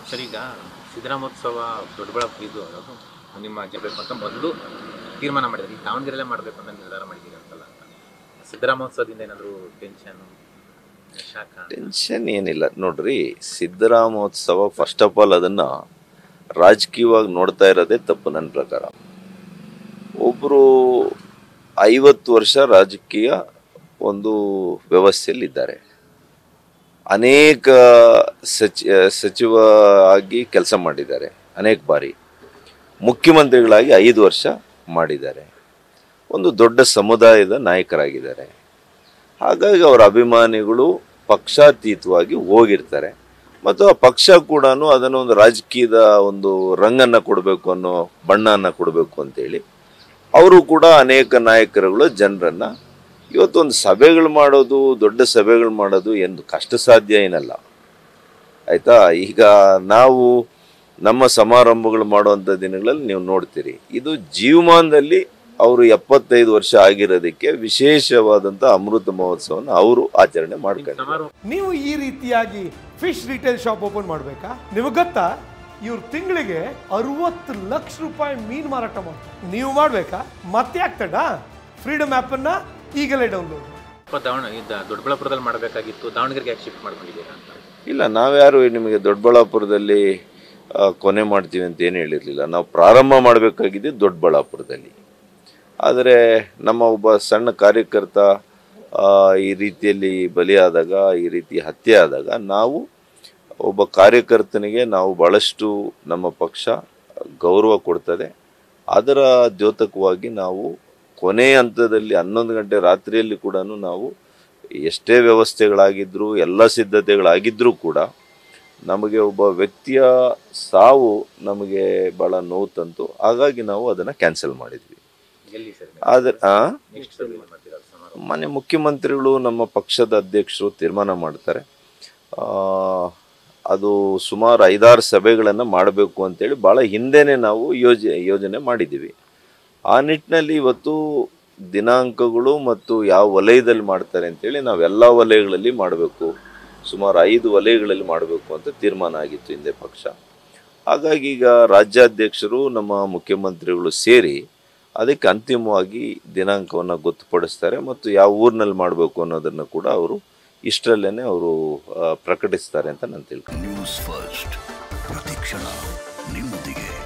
sir ಈಗ ಸಿದ್ದರಾಮೋತ್ಸವ ದೊಡ್ಡಬಳ್ಳಾಪುರ ಇದು ಅನ್ನೋದು ನಿಮ್ಮ ಜಬೇಕು ಅಂತ ಮೊದಲು ತೀರ್ಮಾನ ಮಾಡಿದ್ರಿ ಈಗ ದಾವಣಗೆರೆಲ್ಲೇ ಮಾಡಬೇಕು ಅಂತ ನಿರ್ಧಾರ ಮಾಡಿದ್ದೀರಿ ಅಂತಲ್ಲ ಅಂತ ಸಿದ್ದರಾಮೋತ್ಸವದಿಂದ ಏನಾದರೂ ಟೆನ್ಷನ್ ಶಾಖ ಟೆನ್ಷನ್ ಏನಿಲ್ಲ ನೋಡ್ರಿ ಸಿದ್ದರಾಮೋತ್ಸವ ಫಸ್ಟ್ ಆಫ್ ಆಲ್ ಅದನ್ನ ರಾಜಕೀಯವಾಗಿ ನೋಡ್ತಾ ಇರೋದೇ ತಪ್ಪು ನನ್ನ ಪ್ರಕಾರ ಒಬ್ಬರು ಐವತ್ತು ವರ್ಷ ರಾಜಕೀಯ ಒಂದು ವ್ಯವಸ್ಥೆಯಲ್ಲಿದ್ದಾರೆ ಅನೇಕ ಸಚಿ ಸಚಿವ ಆಗಿ ಕೆಲಸ ಮಾಡಿದ್ದಾರೆ ಅನೇಕ ಬಾರಿ ಮುಖ್ಯಮಂತ್ರಿಗಳಾಗಿ ಐದು ವರ್ಷ ಮಾಡಿದ್ದಾರೆ ಒಂದು ದೊಡ್ಡ ಸಮುದಾಯದ ನಾಯಕರಾಗಿದ್ದಾರೆ ಹಾಗಾಗಿ ಅವರ ಅಭಿಮಾನಿಗಳು ಪಕ್ಷಾತೀತವಾಗಿ ಹೋಗಿರ್ತಾರೆ ಮತ್ತು ಆ ಪಕ್ಷ ಕೂಡ ಅದನ್ನು ಒಂದು ರಾಜಕೀಯದ ಒಂದು ರಂಗನ್ನು ಕೊಡಬೇಕು ಅನ್ನೋ ಬಣ್ಣವನ್ನು ಕೊಡಬೇಕು ಅಂತೇಳಿ ಅವರು ಕೂಡ ಅನೇಕ ನಾಯಕರುಗಳು ಜನರನ್ನು ಇವತ್ತು ಒಂದು ಸಭೆಗಳು ಮಾಡೋದು ದೊಡ್ಡ ಸಭೆಗಳು ಮಾಡೋದು ಎಂದು ಕಷ್ಟ ಸಾಧ್ಯ ಏನಲ್ಲ ಆಯಿತಾ ಈಗ ನಾವು ನಮ್ಮ ಸಮಾರಂಭಗಳು ಮಾಡುವಂಥ ದಿನಗಳಲ್ಲಿ ನೀವು ನೋಡ್ತೀರಿ ಇದು ಜೀವಮಾನದಲ್ಲಿ ಅವರು ಎಪ್ಪತ್ತೈದು ವರ್ಷ ಆಗಿರೋದಕ್ಕೆ ವಿಶೇಷವಾದಂಥ ಅಮೃತ ಮಹೋತ್ಸವನ ಅವರು ಆಚರಣೆ ಮಾಡ್ಕೊಂಡು ಸಮಾರೋಹ ನೀವು ಈ ರೀತಿಯಾಗಿ ಫಿಶ್ ರಿಟೇಲ್ ಶಾಪ್ ಓಪನ್ ಮಾಡಬೇಕಾ ನಿಮಗೆ ಗೊತ್ತಾ ಇವ್ರು ತಿಂಗಳಿಗೆ ಅರವತ್ತು ಲಕ್ಷ ರೂಪಾಯಿ ಮೀನು ಮಾರಾಟ ಮಾಡ್ತಾರೆ ನೀವು ಮಾಡಬೇಕಾ ಮತ್ತೆ ಆಗ್ತಡ ಫ್ರೀಡಮ್ ಆ್ಯಪನ್ನು ಈಗಲೇ ಡೌನ್ಲೋಡ್ ಮಾಡಿ ಸ್ವಲ್ಪ ದಾವಣ ಇದು ದೊಡ್ಡಬಳ್ಳಾಪುರದಲ್ಲಿ ಮಾಡಬೇಕಾಗಿತ್ತು ದಾವಣಗೆರೆಗೆ ಯಾಕೆ ಶಿಫ್ಟ್ ಮಾಡ್ಕೊಂಡಿದ್ದೀರಾ ಅಂತ ಇಲ್ಲ ನಾವ್ಯಾರು ನಿಮಗೆ ದೊಡ್ಡಬಳ್ಳಾಪುರದಲ್ಲಿ ಆ, ಕೊನೆ ಮಾಡ್ತೀವಿ ಅಂತ ಏನು ಹೇಳಿರಲಿಲ್ಲ ನಾವು ಪ್ರಾರಂಭ ಮಾಡಬೇಕಾಗಿದ್ದು ದೊಡ್ಡಬಳ್ಳಾಪುರದಲ್ಲಿ ಆದರೆ ನಮ್ಮ ಒಬ್ಬ ಸಣ್ಣ ಕಾರ್ಯಕರ್ತ ಆ, ಈ ರೀತಿಯಲ್ಲಿ ಬಲಿಯಾದಾಗ ಈ ರೀತಿ ಹತ್ಯೆ ಆದಾಗ ನಾವು ಒಬ್ಬ ಕಾರ್ಯಕರ್ತನಿಗೆ ನಾವು ಭಾಳಷ್ಟು ನಮ್ಮ ಪಕ್ಷ ಗೌರವ ಕೊಡ್ತದೆ ಅದರ ದ್ಯೋತಕವಾಗಿ ನಾವು ಕೊನೆ ಹಂತದಲ್ಲಿ ಹನ್ನೊಂದು ಗಂಟೆ ರಾತ್ರಿಯಲ್ಲಿ ಕೂಡ ನಾವು ಎಷ್ಟೇ ವ್ಯವಸ್ಥೆಗಳಾಗಿದ್ದರೂ ಎಲ್ಲ ಸಿದ್ಧತೆಗಳಾಗಿದ್ದರೂ ಕೂಡ ನಮಗೆ ಒಬ್ಬ ವ್ಯಕ್ತಿಯ ಸಾವು ನಮಗೆ ಭಾಳ ನೋವು ತಂತು ಹಾಗಾಗಿ ನಾವು ಅದನ್ನು ಕ್ಯಾನ್ಸಲ್ ಮಾಡಿದ್ವಿ ಎಲ್ಲಿ ಸರ್ ಆದರೆ ಆ ನೆಕ್ಸ್ಟ್ ಸರ್ ಮಾಡ್ತೀರಾ ಸಮಾರೋಹ ಮಾನ್ಯ ಮುಖ್ಯಮಂತ್ರಿಗಳು ನಮ್ಮ ಪಕ್ಷದ ಅಧ್ಯಕ್ಷರು ತೀರ್ಮಾನ ಮಾಡ್ತಾರೆ ಆ, ಅದು ಸುಮಾರು ಐದಾರು ಸಭೆಗಳನ್ನು ಮಾಡಬೇಕು ಅಂತೇಳಿ ಭಾಳ ಹಿಂದೆನೇ ನಾವು ಯೋಜ ಯೋಜನೆ ಮಾಡಿದ್ದೀವಿ ಆ ನಿಟ್ಟಿನಲ್ಲಿ ಇವತ್ತು ದಿನಾಂಕಗಳು ಮತ್ತು ಯಾವ ವಲಯದಲ್ಲಿ ಮಾಡ್ತಾರೆ ಅಂತೇಳಿ ನಾವೆಲ್ಲ ವಲಯಗಳಲ್ಲಿ ಮಾಡಬೇಕು ಸುಮಾರು ಐದು ವಲಯಗಳಲ್ಲಿ ಮಾಡಬೇಕು ಅಂತ ತೀರ್ಮಾನ ಆಗಿತ್ತು ಹಿಂದೆ ಪಕ್ಷ ಹಾಗಾಗಿ ಈಗ ರಾಜ್ಯಾಧ್ಯಕ್ಷರು ನಮ್ಮ ಮುಖ್ಯಮಂತ್ರಿಗಳು ಸೇರಿ ಅದಕ್ಕೆ ಅಂತಿಮವಾಗಿ ದಿನಾಂಕವನ್ನು ಗೊತ್ತುಪಡಿಸ್ತಾರೆ ಮತ್ತು ಯಾವ ಊರಿನಲ್ಲಿ ಮಾಡಬೇಕು ಅನ್ನೋದನ್ನು ಕೂಡ ಅವರು ಇಷ್ಟರಲ್ಲೇ ಅವರು ಆ, ಪ್ರಕಟಿಸ್ತಾರೆ ಅಂತ ನಾನು ತಿಳ್ಕೊಂಡು ನ್ಯೂಸ್ ಫಸ್ಟ್ ಪ್ರತಿಕ್ಷಣ ನಿಮ್ಮೊಂದಿಗೆ